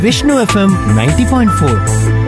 Vishnu FM ninety point four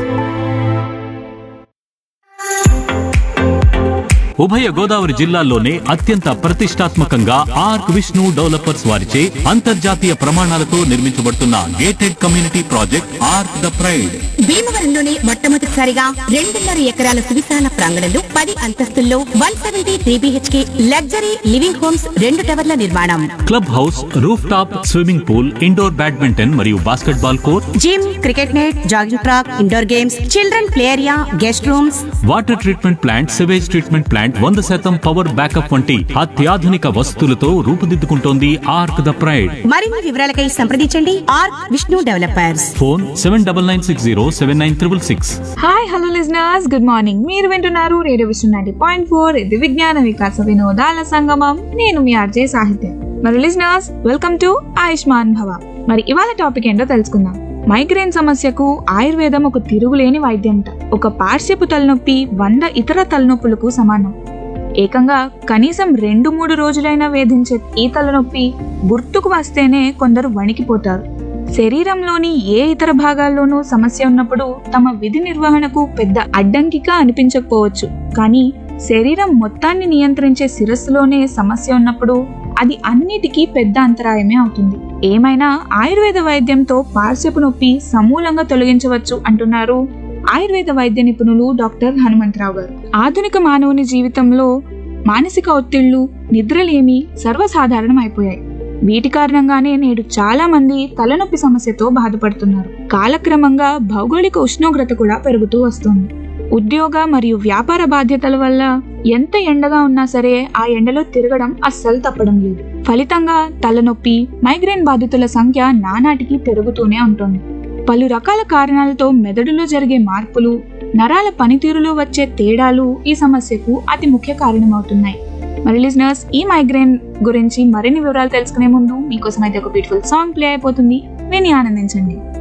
ఉభయ గోదావరి జిల్లాల్లోనే అత్యంత ప్రతిష్టాత్మకంగా ఆర్క్ విష్ణు డెవలపర్స్ వారిచే అంతర్జాతీయ ప్రమాణాలతో నిర్మించబడుతున్న gated community project Arc the Pride భీమవరంలోనే మొట్టమొదటిసారిగా రెండున్నర ఎకరాల సువిశాల ప్రాంగణంలో పది అంతస్తుల్లో one seventy three BHK luxury living homes రెండు టవర్ల నిర్మాణం club house roof top swimming pool indoor badminton మరియు basketball court gym cricket net jogging track indoor games children play area guest rooms water treatment plant sewage treatment plant వంద శాతం power backup వంటి అత్యాధునిక వసతులతో రూపుదిద్దుకుంటోంది arc the pride మరిన్ని వివరాలకై సంప్రదించండి Arc Vishnu developers phone seven double nine six zero seven nine triple six hi hello listeners good morning మీరు వింటున్నారు radio Vishnu ninety point four ఇది విజ్ఞాన వికాస వినోదాల సంగమం నేను మీ ఆర్జే సాహిత్యం మరి లిజనర్స్ వెల్కమ్ టు ఆయుష్మాన్ భవ మరి ఇవాళ టాపిక్ ఏంటో తెలుసుకుందాం మైగ్రేన్ సమస్యకు ఆయుర్వేదం ఒక తిరుగులేని వైద్యంట ఒక పార్శ్వపు తలనొప్పి వంద ఇతర తలనొప్పులకు సమానం ఏకంగా కనీసం రెండు మూడు రోజులైనా వేధించే ఈ తలనొప్పి గుర్తుకు వస్తేనే కొందరు వణికిపోతారు శరీరంలోని ఏ ఇతర భాగాల్లోనూ సమస్య ఉన్నప్పుడు తమ విధి నిర్వహణకు పెద్ద అడ్డంకిగా అనిపించకపోవచ్చు కానీ శరీరం మొత్తాన్ని నియంత్రించే శిరస్సులోనే సమస్య ఉన్నప్పుడు అది అన్నిటికీ పెద్ద అంతరాయమే అవుతుంది ఏమైనా ఆయుర్వేద వైద్యంతో పార్శ్వపు నొప్పి సమూలంగా తొలగించవచ్చు అంటున్నారు ఆయుర్వేద వైద్య నిపుణులు డాక్టర్ హనుమంతరావు గారు ఆధునిక మానవుని జీవితంలో మానసిక ఒత్తిళ్లు నిద్రలేమి సర్వసాధారణం అయిపోయాయి వీటి కారణంగానే నేడు చాలా మంది తలనొప్పి సమస్యతో బాధపడుతున్నారు కాలక్రమంగా భౌగోళిక ఉష్ణోగ్రత కూడా పెరుగుతూ వస్తుంది ఉద్యోగ మరియు వ్యాపార బాధ్యతల వల్ల ఎంత ఎండగా ఉన్నా సరే ఆ ఎండలో తిరగడం అస్సలు తప్పడం లేదు ఫలితంగా తలనొప్పి మైగ్రేన్ బాధితుల సంఖ్య నానాటికి పెరుగుతూనే ఉంటుంది పలు రకాల కారణాలతో మెదడులో జరిగే మార్పులు నరాల పనితీరులో వచ్చే తేడాలు ఈ సమస్యకు అతి ముఖ్య కారణమవుతున్నాయి మరి లిజనర్స్ ఈ మైగ్రేన్ గురించి మరిన్ని వివరాలు తెలుసుకునే ముందు మీకోసం అయితే ఒక బ్యూటిఫుల్ సాంగ్ ప్లే అయిపోతుంది విని ఆనందించండి